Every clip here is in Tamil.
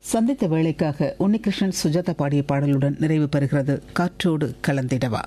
சந்தித்த வேலைக்காக உன்னிகிருஷ்ணன் சுஜாதா பாடிய பாடலுடன் நிறைவு பெறுகிறது காற்றோடு கலந்திடவா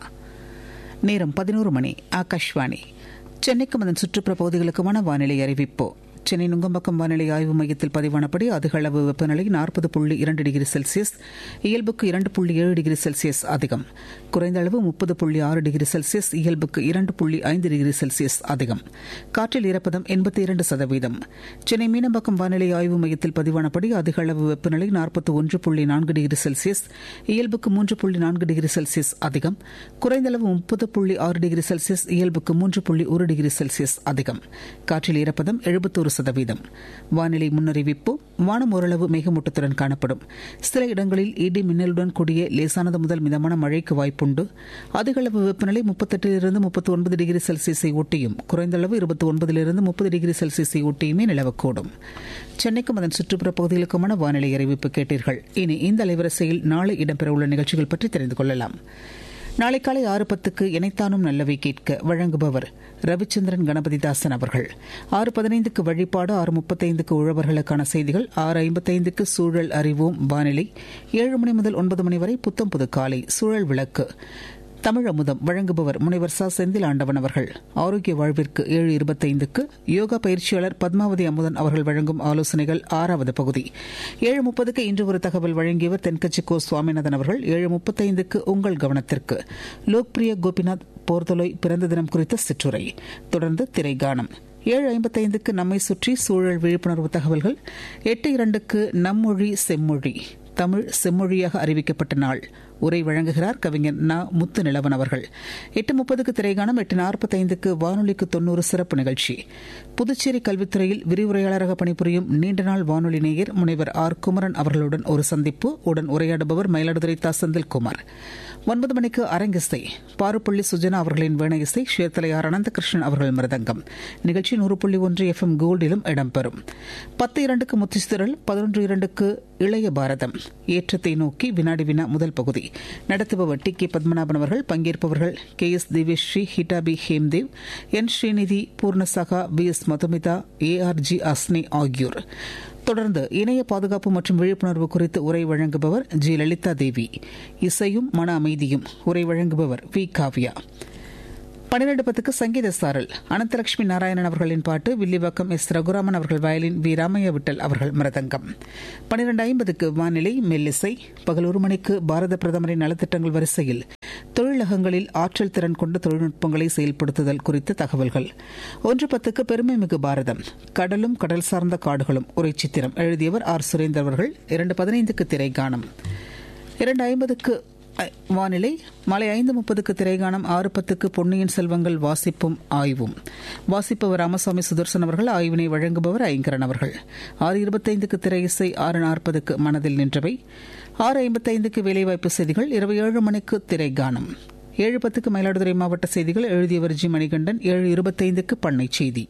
நேரம் பதினோரு மணி ஆகாஷ்வாணி சென்னைக்கும் அதன் சுற்றுப்புற பகுதிகளுக்குமான வானிலை அறிவிப்பு சென்னை நுங்கம்பாக்கம் வானிலை ஆய்வு மையத்தில் பதிவானபடி அதிகளவு வெப்பநிலை நாற்பது புள்ளி இரண்டு டிகிரி செல்சியஸ் இயல்புக்கு இரண்டு புள்ளி ஏழு டிகிரி செல்சியஸ் அதிகம் குறைந்த அளவு முப்பது புள்ளி ஆறு டிகிரி செல்சியஸ் இயல்புக்கு இரண்டு புள்ளி ஐந்து டிகிரி செல்சியஸ் அதிகம் காற்றில் ஈரப்பதம் எண்பத்தி இரண்டு சதவீதம் சென்னை மீனம்பாக்கம் வானிலை ஆய்வு மையத்தில் பதிவானபடி அதிகளவு வெப்பநிலை நாற்பத்தி ஒன்று புள்ளி நான்கு டிகிரி செல்சியஸ் இயல்புக்கு மூன்று புள்ளி நான்கு டிகிரி செல்சியஸ் அதிகம் குறைந்த அளவு முப்பது புள்ளி ஆறு டிகிரி செல்சியஸ் இயல்புக்கு மூன்று புள்ளி ஒரு டிகிரி செல்சியஸ் அதிகம் காற்றில் ஈரப்பதம் எழுபத்தோரு சதவீதம் வானிலை முன்னறிவிப்பு வானம் ஓரளவு மேகமூட்டத்துடன் காணப்படும் சில இடங்களில் இடி மின்னலுடன் கூடிய லேசானது முதல் மிதமான மழைக்கு வாய்ப்புண்டு அதிகளவு வெப்பநிலை முப்பத்தெட்டிலிருந்து முப்பத்தி ஒன்பது டிகிரி செல்சியஸை ஒட்டியும் குறைந்த அளவு இருபத்தி ஒன்பதிலிருந்து முப்பது டிகிரி செல்சியஸை ஒட்டியுமே நிலவக்கூடும் சென்னைக்கும் அதன் சுற்றுப்புற பகுதிகளுக்குமான வானிலை அறிவிப்பு கேட்டீர்கள் இனி இந்த அலைவரிசையில் நாளை இடம்பெறவுள்ள நிகழ்ச்சிகள் பற்றி தெரிந்து கொள்ளலாம் நாளை காலை ஆறு பத்துக்கு இணைத்தானும் நல்லவை கேட்க வழங்குபவர் ரவிச்சந்திரன் கணபதிதாசன் அவர்கள் ஆறு பதினைந்துக்கு வழிபாடு ஆறு முப்பத்தைந்துக்கு உழவர்களுக்கான செய்திகள் ஆறு ஐம்பத்தைந்துக்கு சூழல் அறிவோம் வானிலை ஏழு மணி முதல் ஒன்பது மணி வரை புத்தம் புது காலை சூழல் விளக்கு தமிழ் அமுதம் வழங்குபவர் முனைவர் ச செந்தில் ஆண்டவன் அவர்கள் ஆரோக்கிய வாழ்விற்கு ஏழு இருபத்தைந்துக்கு யோகா பயிற்சியாளர் பத்மாவதி அமுதன் அவர்கள் வழங்கும் ஆலோசனைகள் ஆறாவது பகுதி ஏழு முப்பதுக்கு இன்று ஒரு தகவல் வழங்கியவர் தென்கட்சி கோ சுவாமிநாதன் அவர்கள் ஏழு முப்பத்தைந்துக்கு உங்கள் கவனத்திற்கு லோக்பிரிய கோபிநாத் போர்தொலை பிறந்த தினம் குறித்த சிற்றுரை தொடர்ந்து திரைகானம் ஏழு ஐம்பத்தைந்துக்கு நம்மை சுற்றி சூழல் விழிப்புணர்வு தகவல்கள் எட்டு இரண்டுக்கு நம்மொழி செம்மொழி தமிழ் செம்மொழியாக அறிவிக்கப்பட்ட நாள் உரை வழங்குகிறார் கவிஞர் ந முத்து நிலவன் அவர்கள் எட்டு முப்பதுக்கு திரைகாணம் எட்டு நாற்பத்தைந்துக்கு வானொலிக்கு தொன்னூறு சிறப்பு நிகழ்ச்சி புதுச்சேரி கல்வித்துறையில் விரிவுரையாளராக பணிபுரியும் நீண்ட நாள் வானொலி நேயர் முனைவர் ஆர் குமரன் அவர்களுடன் ஒரு சந்திப்பு உடன் உரையாடுபவர் மயிலாடுதுறை தா செந்தில்குமார் ஒன்பது மணிக்கு அரங்கிசை பாருப்பள்ளி சுஜனா அவர்களின் வேண இசை ஷேர்தலையார் அனந்தகிருஷ்ணன் அவர்கள் மிருதங்கம் நிகழ்ச்சி நூறு புள்ளி ஒன்று எஃப் எம் கோல்டிலும் இடம்பெறும் பத்து இரண்டுக்கு முத்திசுதரல் பதினொன்று இரண்டுக்கு இளைய பாரதம் ஏற்றத்தை நோக்கி வினாடி வினா முதல் பகுதி நடத்துபவர் டி கே பத்மநாபன் அவர்கள் பங்கேற்பவர்கள் கே எஸ் திவ்யஸ்ரீ ஹிட்டாபி ஹேம்தேவ் என் ஸ்ரீநிதி பூர்ணசகா P S Madhumitha A R G அஸ்னி ஆகியோர் தொடர்ந்து இணைய பாதுகாப்பு மற்றும் விழிப்புணர்வு குறித்து உரை வழங்குபவர் ஜி லலிதா தேவி இசையும் மன அமைதியும் உரை வழங்குபவர் வி காவ்யா பன்னிரண்டு பத்துக்கு சங்கீத சாரல் அனந்தலட்சுமி நாராயணன் அவர்களின் பாட்டு வில்லிவாக்கம் எஸ் ரகுராமன் அவர்கள் வயலின் வி ராமையா விட்டல் அவர்கள் மிருதங்கம் பன்னிரண்டு ஐம்பதுக்கு வானிலை மெல்லிசை பகல் ஒரு மணிக்கு பாரத பிரதமரின் நலத்திட்டங்கள் வரிசையில் தொழிலகங்களில் ஆற்றல் திறன் கொண்ட தொழில்நுட்பங்களை செயல்படுத்துதல் குறித்த தகவல்கள் ஒன்று பத்துக்கு பெருமை மிகு பாரதம் கடலும் கடல் சார்ந்த காடுகளும் உரை சித்திரம் எழுதியவர் ஆர் சுரேந்தர் அவர்கள் இரண்டு பதினைந்துக்கு திரைகானம் இரண்டு ஐம்பதுக்கு வானிலை மாலை ஐந்து முப்பதுக்கு திரைகாணம் ஆறு பத்துக்கு பொன்னியின் செல்வங்கள் வாசிப்பும் ஆய்வும் வாசிப்பவர் ராமசாமி சுதர்சன் அவர்கள் ஆய்வினை வழங்குபவர் ஐங்கரன் அவர்கள் ஆறு இருபத்தைந்துக்கு திரை இசை ஆறு நாற்பதுக்கு மனதில் நின்றவை ஆறு ஐம்பத்தைந்துக்கு வேலைவாய்ப்பு செய்திகள் இரவு ஏழு மணிக்கு திரைகானம் ஏழு பத்துக்கு மயிலாடுதுறை மாவட்ட செய்திகள் எழுதியவர் ஜி மணிகண்டன் ஏழு இருபத்தைந்துக்கு பண்ணை செய்தி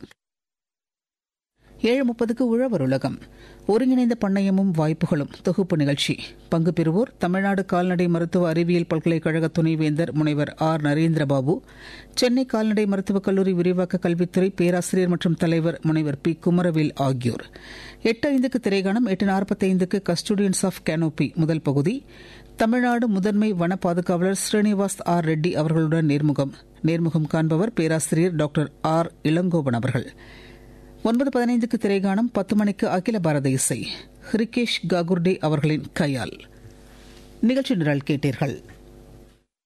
ஏழு முப்பதுக்கு உழவர் உலகம் ஒருங்கிணைந்த பண்ணையமும் வாய்ப்புகளும் தொகுப்பு நிகழ்ச்சி பங்கு பெறுவோர் தமிழ்நாடு கால்நடை மருத்துவ அறிவியல் பல்கலைக்கழக துணைவேந்தர் முனைவர் ஆர் நரேந்திரபாபு சென்னை கால்நடை மருத்துவக் கல்லூரி விரிவாக்க கல்வித்துறை பேராசிரியர் மற்றும் தலைவர் முனைவர் பி குமரவேல் ஆகியோர் எட்டு ஐந்துக்கு திரைகாணம் எட்டு நாற்பத்தைந்துக்கு கஸ்டோடியன்ஸ் ஆஃப் கேனோபி முதல் பகுதி தமிழ்நாடு முதன்மை வன பாதுகாவலர் ஸ்ரீனிவாஸ் ஆர் ரெட்டி அவர்களுடன் நேர்முகம் நேர்முகம் காண்பவர் பேராசிரியர் டாக்டர் ஆர் இளங்கோவன் அவர்கள் ஒன்பது பதினைந்துக்கு திரைகாணம் பத்து மணிக்கு அகில பாரத இசை ஹிரிகேஷ் காகுர்டே அவர்களின் கையால் நிகழ்ச்சி நிரல் கேட்டீர்கள்